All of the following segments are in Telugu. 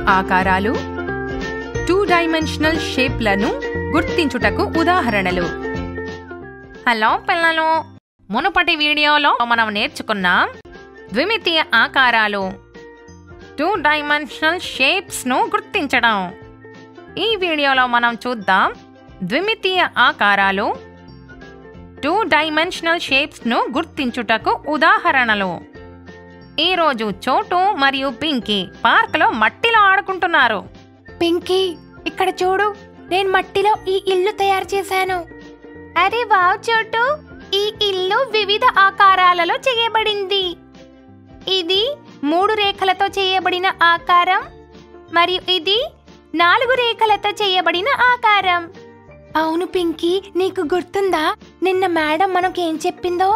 ఆకారాలు టూ డైమెన్షనల్ షేప్లను గుర్తించుటకు ఉదాహరణలు హలో పిల్లలు మునుపటి వీడియోలో మనం నేర్చుకున్నాం ద్విమితీయ ఆకారాలు టూ డైమెన్షనల్ షేప్స్ను గుర్తించడం ఈ వీడియోలో మనం చూద్దాం ద్విమితీయ ఆకారాలు టూ డైమెన్షనల్ షేప్స్ను గుర్తించుటకు ఉదాహరణలు ఈరోజు చోటు మరియు పింకీ పార్క్లో మట్టిలో ఆడుకుంటున్నారు పింకీ ఇక్కడ చూడు నేను మట్టిలో ఈ ఇల్లు తయారు చేశాను అరే వావ్ చోటు ఈ ఇల్లు వివిధ ఆకారాలలో చేయబడింది ఇది మూడు రేఖలతో చేయబడిన ఆకారం మరియు ఇది నాలుగు రేఖలతో చేయబడిన ఆకారం అవును పింకీ నీకు గుర్తుందా నిన్న మేడం మనకేం చెప్పిందో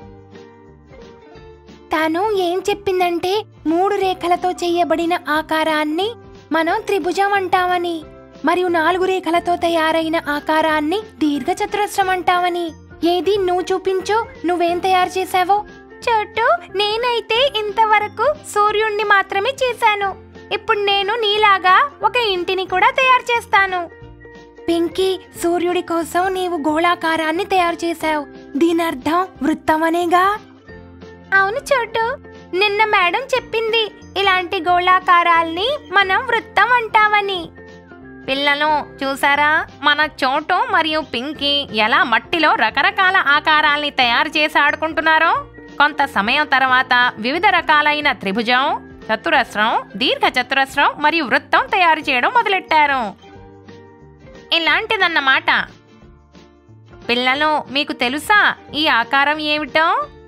తను ఏం చెప్పిందంటే మూడు రేఖలతో చేయబడిన ఆకారాన్ని మనం త్రిభుజం అంటామని మరియు నాలుగు రేఖలతో తయారైన ఆకారాన్ని దీర్ఘచతురస్రం అంటామని ఏది నువ్వు చూపించు నువ్వేం తయారు చేసావో చోటు నేనైతే ఇంతవరకు సూర్యుణ్ణి మాత్రమే చేశాను ఇప్పుడు నేను నీలాగా ఒక ఇంటిని కూడా తయారు చేస్తాను పింకీ సూర్యుడి కోసం నీవు గోళాకారాన్ని తయారు చేశావు దీని అర్థం వృత్తమనేగా అవును చోటు నిన్న మేడం చెప్పింది ఇలాంటి గోళాకారాల్ని మనం వృత్తం అంటామని పిల్లలు చూసారా మన చోటు మరియు పింకీ ఎలా మట్టిలో రకరకాల ఆకారాల్ని తయారు చేసి ఆడుకుంటున్నారో కొంత సమయం తర్వాత వివిధ రకాలైన త్రిభుజం చతురస్రం దీర్ఘ చతురస్రం మరియు వృత్తం తయారు చేయడం మొదలెట్టారు ఇలాంటిదన్నమాట పిల్లలు మీకు తెలుసా ఈ ఆకారం ఏమిటో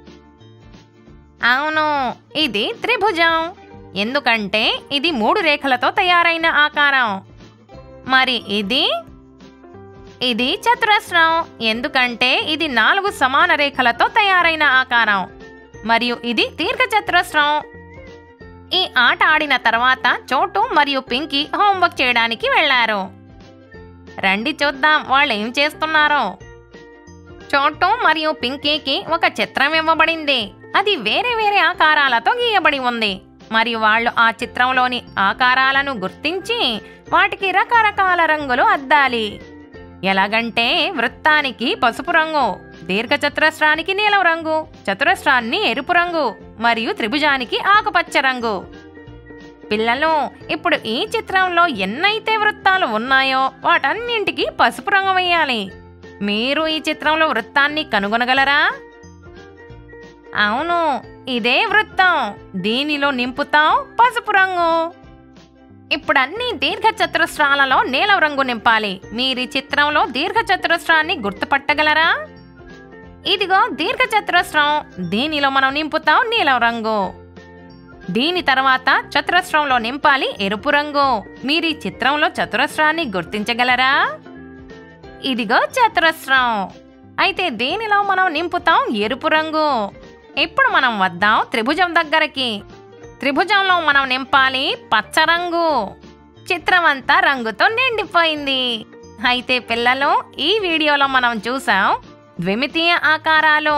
అవును ఇది త్రిభుజం ఎందుకంటే ఇది మూడు రేఖలతో తయారైన ఆకారం మరి ఇది ఇది చతురస్రం ఎందుకంటే ఇది నాలుగు సమాన రేఖలతో తయారైన ఆకారం మరియు ఇది దీర్ఘచతురస్రం ఈ ఆట ఆడిన తర్వాత చోటు మరియు పింకీ హోంవర్క్ చేయడానికి వెళ్ళారు రండి చూద్దాం వాళ్ళు ఏం చేస్తున్నారో చోటు మరియు పింకీకి ఒక చిత్రం ఇవ్వబడింది అది వేరే వేరే ఆకారాలతో గీయబడి ఉంది మరియు వాళ్ళు ఆ చిత్రంలోని ఆకారాలను గుర్తించి వాటికి రకరకాల రంగులు అద్దాలి ఎలాగంటే వృత్తానికి పసుపు రంగు దీర్ఘచతురస్రానికి నీలం రంగు చతురస్రాన్ని ఎరుపు రంగు మరియు త్రిభుజానికి ఆకుపచ్చ రంగు పిల్లలు ఇప్పుడు ఈ చిత్రంలో ఎన్నైతే వృత్తాలు ఉన్నాయో వాటన్నింటికి పసుపు రంగు వేయాలి మీరు ఈ చిత్రంలో వృత్తాన్ని కనుగొనగలరా అవును ఇదే వృత్తం దీనిలో నింపుతాం పసుపు రంగు ఇప్పుడు అన్ని దీర్ఘ చతురస్రాలలో నీలం రంగు నింపాలి మీరు ఈ చిత్రంలో దీర్ఘ చతురస్రాన్ని గుర్తుపట్టగలరా ఇదిగో దీర్ఘ చతురస్రం దీనిలో మనం నింపుతాం నీలం రంగు దీని తర్వాత చతురస్రంలో నింపాలి ఎరుపు రంగు మీరు ఈ చిత్రంలో చతురస్రాన్ని గుర్తించగలరా ఇదిగో చతురస్రం అయితే దీనిలో మనం నింపుతాం ఎరుపు రంగు ఇప్పుడు మనం వద్దాం త్రిభుజం దగ్గరకి త్రిభుజంలో మనం నింపాలి పచ్చ రంగు చిత్రం అంతా రంగుతో నిండిపోయింది అయితే పిల్లలు ఈ వీడియోలో మనం చూసాం ద్విమితీయ ఆకారాలు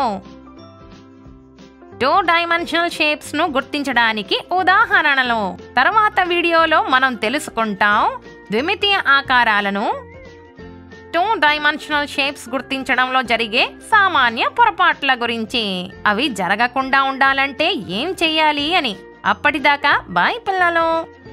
టూ డైమెన్షనల్ షేప్స్ ను గుర్తించడానికి ఉదాహరణలు తర్వాత వీడియోలో మనం తెలుసుకుంటాం ద్విమితీయ ఆకారాలను టూ డైమెన్షనల్ షేప్స్ గుర్తించడంలో జరిగే సామాన్య పొరపాట్ల గురించి అవి జరగకుండా ఉండాలంటే ఏం చెయ్యాలి అని అప్పటిదాకా బాయ్ పిల్లలు